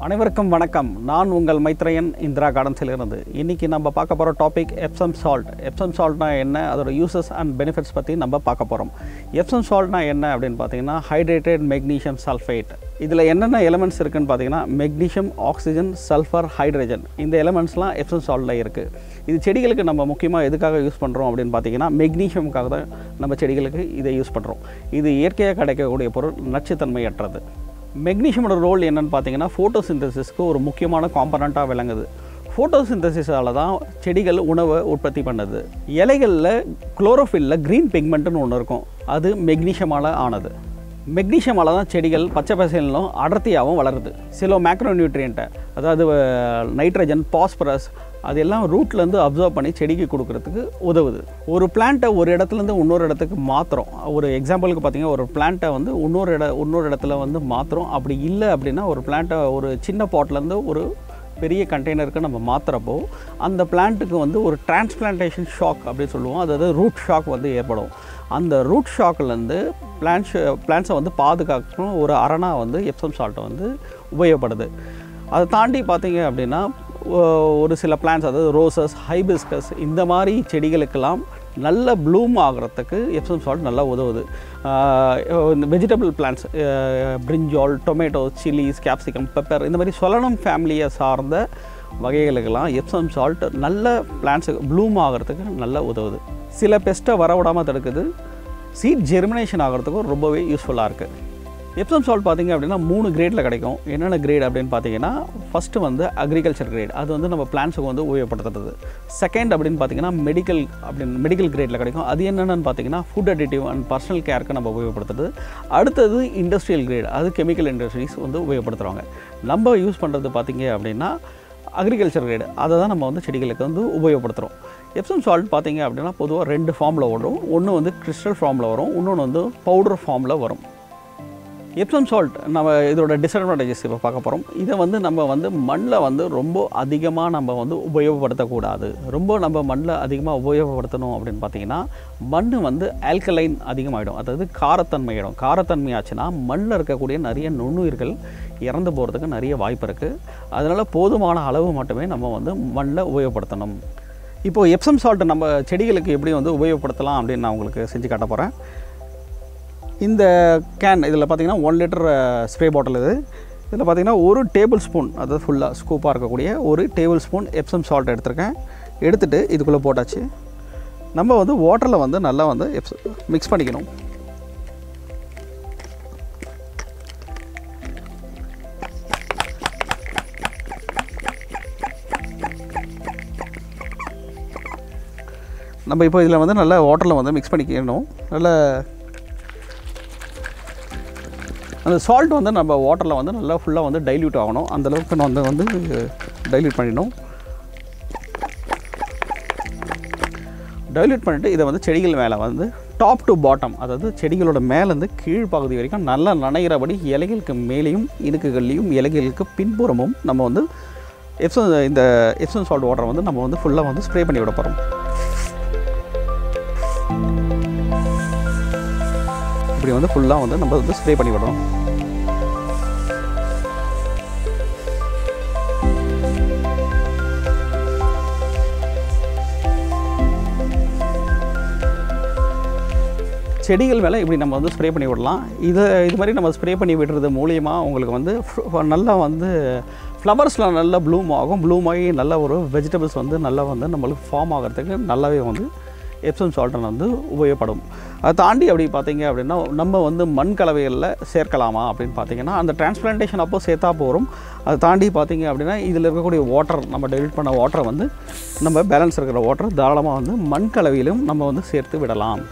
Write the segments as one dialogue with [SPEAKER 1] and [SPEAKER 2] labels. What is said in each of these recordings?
[SPEAKER 1] அனைவருக்கும் வணக்கம் நான் உங்கள் மைத்ரேயன் இந்திரா கார்டன்ஸிலிருந்து இன்றைக்கி நம்ம பார்க்க போகிற டாபிக் எப்சம் சால்ட் எப்சம் சால்ட்னா என்ன அதோட யூசஸ் அண்ட் பெனிஃபிட்ஸ் பற்றி நம்ம பார்க்க போகிறோம் எப்சம் சால்ட்னா என்ன அப்படின்னு பார்த்தீங்கன்னா ஹைட்ரேட்டட் மெக்னீஷியம் சல்ஃபேட் இதில் என்னென்ன எலமெண்ட்ஸ் இருக்குன்னு பார்த்தீங்கன்னா மெக்னீஷியம் ஆக்சிஜன் சல்ஃபர் ஹைட்ரஜன் இந்த எலமெண்ட்ஸ்லாம் எப்சம் சால்ட்டில் இருக்குது இது செடிகளுக்கு நம்ம முக்கியமாக எதுக்காக யூஸ் பண்ணுறோம் அப்படின்னு பார்த்தீங்கன்னா மெக்னீஷியமுக்காக தான் நம்ம செடிகளுக்கு இதை யூஸ் பண்ணுறோம் இது இயற்கையாக கிடைக்கக்கூடிய பொருள் நச்சுத்தன்மையற்றது மெக்னீஷியமோட ரோல் என்னன்னு பார்த்தீங்கன்னா ஃபோட்டோசிந்தசிஸ்க்கு ஒரு முக்கியமான காம்பனண்ட்டாக விளங்குது ஃபோட்டோசிந்தசிஸால் தான் செடிகள் உணவை உற்பத்தி பண்ணுது இலைகளில் குளோரோஃபில்ல க்ரீன் பிக்மெண்ட்டுன்னு ஒன்று இருக்கும் அது மெக்னீஷியமால் ஆனது மெக்னீஷியமால் தான் செடிகள் பச்சை பசையிலும் அடர்த்தியாகவும் வளருது சில மேக்ரோ நியூட்ரியண்ட்டை அதாவது நைட்ரஜன் பாஸ்பரஸ் அதெல்லாம் ரூட்லேருந்து அப்சர்வ் பண்ணி செடிக்கு கொடுக்கறதுக்கு உதவுது ஒரு பிளான்ட்டை ஒரு இடத்துலேருந்து இன்னொரு இடத்துக்கு மாற்றுறோம் ஒரு எக்ஸாம்பிளுக்கு பார்த்தீங்கன்னா ஒரு பிளான்ட்டை வந்து இன்னொரு இட இன்னொரு இடத்துல வந்து மாற்றுறோம் அப்படி இல்லை அப்படின்னா ஒரு பிளான்ட்டை ஒரு சின்ன பாட்லேருந்து ஒரு பெரிய கண்டெய்னருக்கு நம்ம மாற்றுறப்போ அந்த பிளான்ட்டுக்கு வந்து ஒரு டிரான்ஸ்பிளான்டேஷன் ஷாக் அப்படின்னு சொல்லுவோம் அதாவது ரூட் ஷாக் வந்து ஏற்படும் அந்த ரூட் ஷாக்லேருந்து பிளான்ஸ் பிளான்ஸை வந்து பாதுகாக்கணும் ஒரு அரணா வந்து எப்சம் சால்ட்டை வந்து உபயோகப்படுது அதை தாண்டி பார்த்தீங்க அப்படின்னா ஒரு சில பிளான்ஸ் அதாவது ரோசஸ் ஹைபிஸ்கஸ் இந்த மாதிரி செடிகளுக்கெல்லாம் நல்ல ப்ளூம் ஆகிறதுக்கு எப்சம் சால்ட் நல்லா உதவுது vegetable plants brinjal tomato chillies capsicum pepper இந்த மாதிரி சொலனம் ஃபேமிலியை சார்ந்த வகைகளுக்கெல்லாம் எப்சம் சால்ட் நல்ல பிளான்ஸுக்கு ப்ளூம் ஆகிறதுக்கு நல்லா உதவுது சில பெஸ்ட்டை வரவிடாமல் தடுக்குது சீட் ஜெர்மினேஷன் ஆகிறதுக்கும் ரொம்பவே யூஸ்ஃபுல்லாக இருக்குது எப்சம் சால்ட் பார்த்திங்க அப்படின்னா மூணு கிரேடில் கிடைக்கும் என்னென்ன கிரேட் அப்படின்னு பார்த்தீங்கன்னா ஃபஸ்ட்டு வந்து அக்ரிகல்ச்சர் கிரேட் அது வந்து நம்ம பிளான்ஸுக்கு வந்து உபயோகப்படுத்துறது செகண்ட் அப்படின்னு பார்த்தீங்கன்னா மெடிக்கல் அப்படின்னு மெடிக்கல் கிரேடில் கிடைக்கும் அது என்னென்னு பார்த்தீங்கன்னா ஃபுட் அடிட்டிவ் அண்ட் பர்சனல் கேருக்கு நம்ம உபயோகப்படுத்துறது அடுத்தது இண்டஸ்ட்ரியல் கிரேட் அது கெமிக்கல் இண்டஸ்ட்ரீஸ் வந்து உபயோகப்படுத்துகிறாங்க நம்ம யூஸ் பண்ணுறது பார்த்திங்க அப்படின்னா அக்ரிகல்ச்சர் கிரேடு அதை தான் நம்ம வந்து செடிகளுக்கு வந்து உபயோகப்படுத்துகிறோம் எப்சம் சால்ட் பார்த்தீங்க அப்படின்னா பொதுவாக ரெண்டு ஃபார்மில் வரும் ஒன்று வந்து கிறிஸ்டல் ஃபார்மில் வரும் இன்னொன்று வந்து பவுடர் ஃபார்மில் வரும் எப்சம் சால்ட் நம்ம இதோட டிஸ்அட்வான்டேஜஸ் இப்போ பார்க்க போகிறோம் இதை வந்து நம்ம வந்து மண்ணில் வந்து ரொம்ப அதிகமாக நம்ம வந்து உபயோகப்படுத்தக்கூடாது ரொம்ப நம்ம மண்ணில் அதிகமாக உபயோகப்படுத்தணும் அப்படின்னு பார்த்தீங்கன்னா மண் வந்து ஆல்கலைன் அதிகமாகிடும் அதாவது காரத்தன்மையிடும் காரத்தன்மை ஆச்சுன்னா மண்ணில் இருக்கக்கூடிய நிறைய நுண்ணுயிர்கள் இறந்து போகிறதுக்கு நிறைய வாய்ப்பு இருக்குது அதனால் போதுமான அளவு மட்டுமே நம்ம வந்து மண்ணில் உபயோகப்படுத்தணும் இப்போது எப்சம் சால்ட் நம்ம செடிகளுக்கு எப்படி வந்து உபயோகப்படுத்தலாம் அப்படின்னு நான் உங்களுக்கு செஞ்சு காட்ட போகிறேன் இந்த கேன் இதில் பார்த்தீங்கன்னா ஒன் லிட்டர் ஸ்ப்ரே பாட்டில் இது இதில் பார்த்தீங்கன்னா ஒரு டேபிள் ஸ்பூன் அதாவது ஃபுல்லாக ஸ்கூப்பாக இருக்கக்கூடிய ஒரு டேபிள் ஸ்பூன் எப்சம் சால்ட் எடுத்திருக்கேன் எடுத்துகிட்டு இதுக்குள்ளே போட்டாச்சு நம்ம வந்து வாட்டரில் வந்து நல்லா வந்து எப்ஸ் மிக்ஸ் பண்ணிக்கணும் நம்ம இப்போ இதில் வந்து நல்லா வாட்டரில் வந்து மிக்ஸ் பண்ணிக்கணும் நல்லா அந்த சால்ட் வந்து நம்ம வாட்டரில் வந்து நல்லா ஃபுல்லாக வந்து டைல்யூட் ஆகணும் அந்தளவுக்கு நான் வந்து வந்து டைல்யூட் பண்ணிடணும் டைல்யூட் பண்ணிவிட்டு இதை வந்து செடிகள் மேலே வந்து டாப் டு பாட்டம் அதாவது செடிகளோட மேலேருந்து கீழ் பகுதி வரைக்கும் நல்லா நனைகிறபடி இலைகளுக்கு மேலேயும் இடுக்குகள்லேயும் இலைகளுக்கு பின்புறமும் நம்ம வந்து எப்சன் இந்த எப்சன் சால்ட் வாட்டரை வந்து நம்ம வந்து ஃபுல்லாக வந்து ஸ்ப்ரே பண்ணி விட போகிறோம் இப்படி வந்து ஃபுல்லாக வந்து நம்ம வந்து ஸ்ப்ரே பண்ணி விடணும் செடிகள் மேலே இப்படி நம்ம வந்து ஸ்ப்ரே பண்ணி விடலாம் இதை இது மாதிரி நம்ம ஸ்ப்ரே பண்ணி விடுறது மூலியமாக உங்களுக்கு வந்து நல்லா வந்து ஃப்ளவர்ஸில் நல்லா ப்ளூம் ஆகும் ப்ளூம் ஆகி நல்ல ஒரு வெஜிடபிள்ஸ் வந்து நல்லா வந்து நம்மளுக்கு ஃபார்ம் ஆகிறதுக்கு நல்லாவே வந்து எப்சம் சால்ட்டன் வந்து உபயோகப்படும் அதை தாண்டி அப்படி பார்த்தீங்க அப்படின்னா நம்ம வந்து மண் கலவைகளில் சேர்க்கலாமா அப்படின்னு பார்த்தீங்கன்னா அந்த டிரான்ஸ்பிளான்டேஷன் அப்போ சேர்த்தா போகிறோம் அதை தாண்டி பார்த்தீங்க அப்படின்னா இதில் இருக்கக்கூடிய வாட்டர் நம்ம டெலிட் பண்ண வாட்டரை வந்து நம்ம பேலன்ஸ் இருக்கிற வாட்டர் தாராளமாக வந்து மண் கலவையிலும் நம்ம வந்து சேர்த்து விடலாம்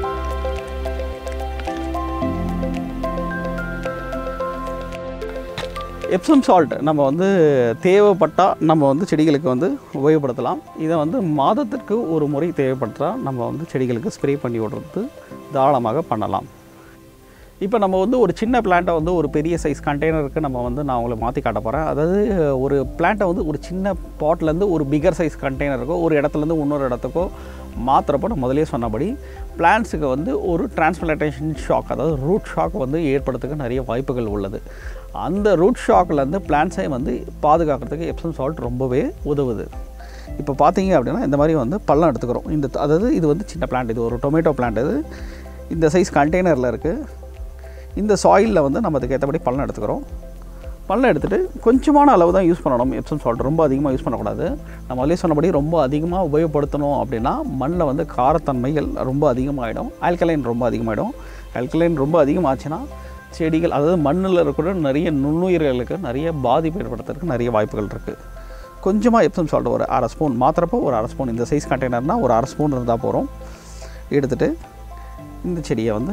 [SPEAKER 1] எப்சம் சால்ட் நம்ம வந்து தேவைப்பட்டால் நம்ம வந்து செடிகளுக்கு வந்து உபயோகப்படுத்தலாம் இதை வந்து மாதத்திற்கு ஒரு முறை தேவைப்படுத்தால் நம்ம வந்து செடிகளுக்கு ஸ்ப்ரே பண்ணி விடுறது தாராளமாக பண்ணலாம் இப்போ நம்ம வந்து ஒரு சின்ன பிளான்ட்டை வந்து ஒரு பெரிய சைஸ் கண்டெய்னருக்கு நம்ம வந்து நான் உங்களை மாற்றி காட்ட போகிறேன் அதாவது ஒரு பிளான்ட்டை வந்து ஒரு சின்ன பாட்லேருந்து ஒரு பிகர் சைஸ் கண்டெய்னருக்கோ ஒரு இடத்துலேருந்து இன்னொரு இடத்துக்கோ மாற்றுறப்போ நான் முதலே சொன்னபடி பிளான்ஸுக்கு வந்து ஒரு டிரான்ஸ்பிளான்டேஷன் ஷாக் அதாவது ரூட் ஷாக் வந்து ஏற்படுறதுக்கு நிறைய வாய்ப்புகள் உள்ளது அந்த ரூட் ஷாக்லேருந்து பிளான்ஸை வந்து பாதுகாக்கிறதுக்கு எப்சம் சால்ட் ரொம்பவே உதவுது இப்போ பார்த்தீங்க அப்படின்னா இந்த மாதிரி வந்து பள்ளம் எடுத்துக்கிறோம் இந்த அதாவது இது வந்து சின்ன பிளான்ட் இது ஒரு டொமேட்டோ பிளான்ட் இது இந்த சைஸ் கண்டெய்னரில் இருக்குது இந்த சாயிலில் வந்து நம்ம அதுக்கு ஏற்றபடி பள்ளம் எடுத்துக்கிறோம் பள்ளம் எடுத்துகிட்டு கொஞ்சமான அளவு தான் யூஸ் பண்ணணும் எப்சம் சால்ட் ரொம்ப அதிகமாக யூஸ் பண்ணக்கூடாது நம்ம அதிலே சொன்னபடி ரொம்ப அதிகமாக உபயோகப்படுத்தணும் அப்படின்னா மண்ணில் வந்து காரத்தன்மைகள் ரொம்ப அதிகமாகிடும் ஆல்கலைன் ரொம்ப அதிகமாகிடும் ஆல்கலைன் ரொம்ப அதிகமாச்சுன்னா செடிகள் அதாவது மண்ணில் இருக்கிற நிறைய நுண்ணுயிர்களுக்கு நிறைய பாதிப்பு ஏற்படுத்துறதுக்கு நிறைய வாய்ப்புகள் இருக்குது கொஞ்சமாக எப்சம் சால்ட் ஒரு அரை ஸ்பூன் மாத்திரப்போ ஒரு அரை ஸ்பூன் இந்த சைஸ் கண்டெய்னர்னால் ஒரு அரை ஸ்பூன் இருந்தால் போகிறோம் எடுத்துகிட்டு இந்த செடியை வந்து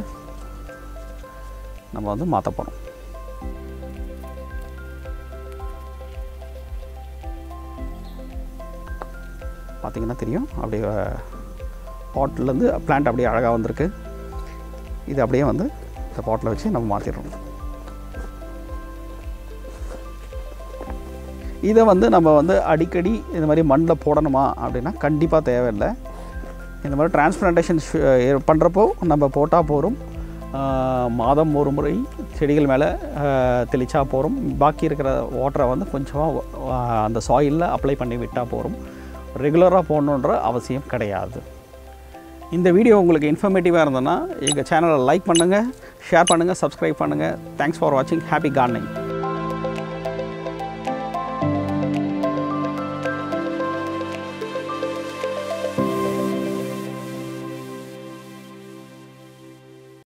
[SPEAKER 1] நம்ம வந்து மாற்ற போகிறோம் பார்த்திங்கன்னா தெரியும் அப்படியே பாட்டிலேருந்து பிளான்ட் அப்படியே அழகாக வந்திருக்கு இது அப்படியே வந்து இந்த பாட்டில் வச்சு நம்ம மாற்றிடுறோம் இதை வந்து நம்ம வந்து அடிக்கடி இந்த மாதிரி மண்ணில் போடணுமா அப்படின்னா கண்டிப்பாக தேவையில்லை இந்த மாதிரி டிரான்ஸ்பிளான்டேஷன் பண்ணுறப்போ நம்ம போட்டால் போகிறோம் மாதம் ஒரு முறை செடிகள் மேலே தெளிச்சா போகிறோம் பாக்கி இருக்கிற வாட்டரை வந்து கொஞ்சமாக அந்த சாயிலில் அப்ளை பண்ணி விட்டால் போகிறோம் ரெகுலராக போடணுன்ற அவசியம் கிடையாது இந்த வீடியோ உங்களுக்கு இன்ஃபர்மேட்டிவாக இருந்ததுன்னா எங்கள் சேனலை லைக் பண்ணுங்கள் ஷேர் பண்ணுங்கள் சப்ஸ்கிரைப் பண்ணுங்கள் தேங்க்ஸ் ஃபார் வாட்சிங் ஹாப்பி கார்டனிங்